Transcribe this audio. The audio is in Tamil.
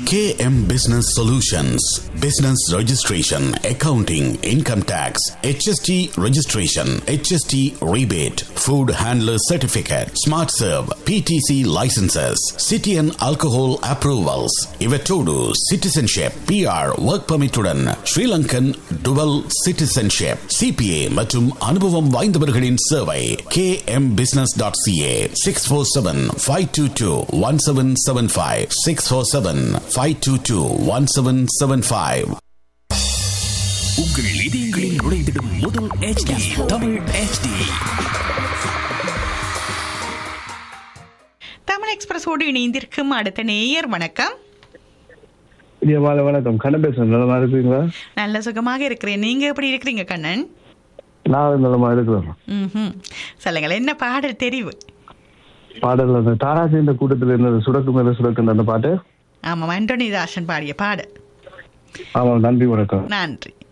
KM Business Solutions Business Registration, Accounting, Income Tax, HST Registration, HST Rebate, Food Handler Certificate, Smart Serve, PTC Licenses, City and Alcohol Approvals, Ivetodu Citizenship, PR Work Permit உடன் Sri Lankan Dual Citizenship, CPA மற்றும் அனுபவம் வாய்ந்தவர்களின் சேவை kmbusiness.ca 647-522-1775 647-522-1775 உங்கள் இதயங்களில் நுழைந்திடும் முதல் HD தமிழ் HD தமிழ் எக்ஸ்பிரஸோடு இணைந்திருக்கும் அடுத்த நேயர் வணக்கம் இனிய மாலை வணக்கம் கண்ணன் பேசுறேன் நலமா இருக்கிறீங்களா நல்ல சுகமாக இருக்கிறேன் நீங்க எப்படி இருக்கிறீங்க கண்ணன் நான் நலமா இருக்கிறேன் ம்ஹும். சொல்லுங்கள் என்ன பாடல் தெரிவு பாடல் அந்த தாரா சேர்ந்த கூட்டத்தில் இருந்தது சுடக்கு மேல சுடக்கு அந்த பாட்டு ஆமாம் அண்டோனி தாசன் பாடிய பாடல் ஆமாம் நன்றி வணக்கம் நன்றி